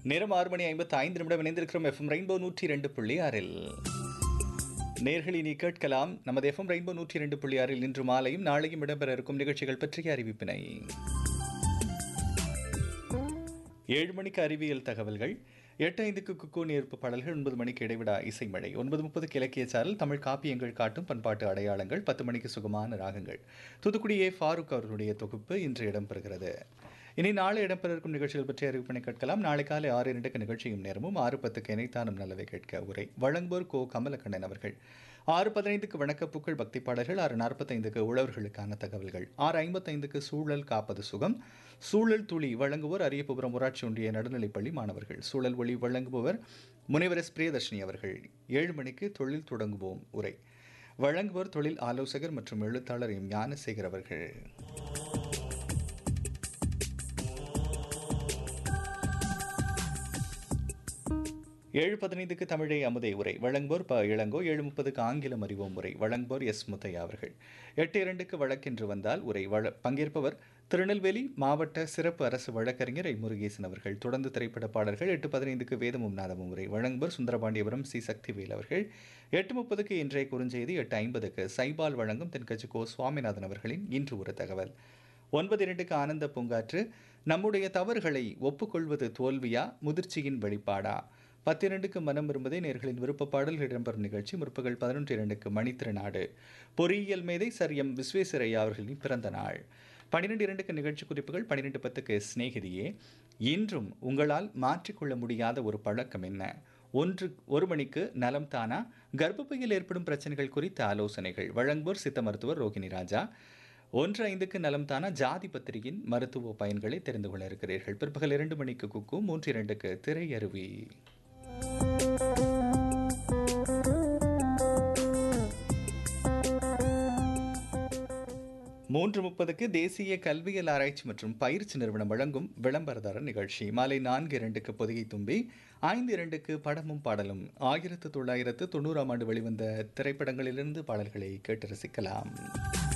நேரம் ஆறு மணி ஐம்பத்தி ஐந்து நிமிடம் இணைந்திருக்கிறோம் எஃப்எம் ரெயின்போ நூற்றி ரெண்டு புள்ளி ஆறில் நேர்களை நீ கேட்கலாம் நமது எஃப்எம் ரெயின்போ நூற்றி ரெண்டு புள்ளி ஆறில் இன்று மாலையும் நாளையும் இடம்பெற இருக்கும் நிகழ்ச்சிகள் பற்றிய அறிவிப்பினை ஏழு மணிக்கு அறிவியல் தகவல்கள் எட்டு ஐந்துக்கு குக்கு நேர்ப்பு பாடல்கள் ஒன்பது மணிக்கு இடைவிடா இசைமழை ஒன்பது முப்பதுக்கு இலக்கிய சாரல் தமிழ் காப்பியங்கள் காட்டும் பண்பாட்டு அடையாளங்கள் பத்து மணிக்கு சுகமான ராகங்கள் தூத்துக்குடி ஏ ஃபாரூக் அவர்களுடைய தொகுப்பு இன்று இடம்பெறுகிறது இனி நாளை இடம்பெற இருக்கும் நிகழ்ச்சிகள் பற்றி அறிவிப்பினை கேட்கலாம் நாளை காலை ஆறு இரண்டுக்கு நிகழ்ச்சியும் நேரமும் ஆறு பத்துக்கு இணைத்தானம் நல்லவை கேட்க உரை வழங்குவோர் கோ கமலக்கண்ணன் அவர்கள் ஆறு பதினைந்துக்கு வணக்கப்பூக்கள் பக்தி பாடல்கள் ஆறு நாற்பத்தைந்துக்கு உழவர்களுக்கான தகவல்கள் ஆறு ஐம்பத்தைந்துக்கு சூழல் காப்பது சுகம் சூழல் துளி வழங்குவோர் அரியபுரம் ஊராட்சி ஒன்றிய நடுநிலைப்பள்ளி மாணவர்கள் சூழல் ஒளி வழங்குபவர் முனைவர் எஸ் பிரியதர்ஷினி அவர்கள் ஏழு மணிக்கு தொழில் தொடங்குவோம் உரை வழங்குவோர் தொழில் ஆலோசகர் மற்றும் எழுத்தாளர் எம் ஞானசேகர் அவர்கள் ஏழு பதினைந்துக்கு தமிழை அமுதை உரை வழங்குவோர் ப இளங்கோ ஏழு முப்பதுக்கு ஆங்கிலம் அறிவோம் உரை வழங்குவோர் எஸ் முத்தையா அவர்கள் எட்டு இரண்டுக்கு வழக்கென்று வந்தால் உரை வழ பங்கேற்பவர் திருநெல்வேலி மாவட்ட சிறப்பு அரசு வழக்கறிஞர் ஐ முருகேசன் அவர்கள் தொடர்ந்து திரைப்பட பாடல்கள் எட்டு பதினைந்துக்கு வேதமும் நாதமும் உரை வழங்குவோர் சுந்தரபாண்டியபுரம் சி சக்திவேல் அவர்கள் எட்டு முப்பதுக்கு இன்றைய குறுஞ்செய்தி எட்டு ஐம்பதுக்கு சைபால் வழங்கும் தென்கட்சி கோ சுவாமிநாதன் அவர்களின் இன்று ஒரு தகவல் ஒன்பது இரண்டுக்கு ஆனந்த பூங்காற்று நம்முடைய தவறுகளை ஒப்புக்கொள்வது தோல்வியா முதிர்ச்சியின் வெளிப்பாடா பத்திரண்டுக்கு மனம் விரும்புதே நேர்களின் விருப்ப பாடல் இடம்பெறும் நிகழ்ச்சி முற்பகல் பதினொன்று இரண்டுக்கு மணித்திருநாடு பொறியியல் மேதை சர் எம் விஸ்வேஸ்வரையா அவர்களின் பிறந்த நாள் பன்னிரெண்டு இரண்டுக்கு நிகழ்ச்சி குறிப்புகள் பன்னிரெண்டு பத்துக்கு சிநேகிதியே இன்றும் உங்களால் மாற்றிக்கொள்ள முடியாத ஒரு பழக்கம் என்ன ஒன்று ஒரு மணிக்கு நலம் தானா கர்ப்பப்பையில் ஏற்படும் பிரச்சனைகள் குறித்த ஆலோசனைகள் வழங்குவோர் சித்த மருத்துவர் ரோகிணி ராஜா ஒன்று ஐந்துக்கு நலம் தானா ஜாதி பத்திரிகையின் மருத்துவ பயன்களை தெரிந்து கொள்ள இருக்கிறீர்கள் பிற்பகல் இரண்டு மணிக்கு குக்கு மூன்று இரண்டுக்கு திரையருவி மூன்று முப்பதுக்கு தேசிய கல்வியல் ஆராய்ச்சி மற்றும் பயிற்சி நிறுவனம் வழங்கும் விளம்பரதார நிகழ்ச்சி மாலை நான்கு இரண்டுக்கு பொதிகை தும்பி ஐந்து இரண்டுக்கு படமும் பாடலும் ஆயிரத்து தொள்ளாயிரத்து தொண்ணூறாம் ஆண்டு வெளிவந்த திரைப்படங்களிலிருந்து பாடல்களை கேட்டு ரசிக்கலாம்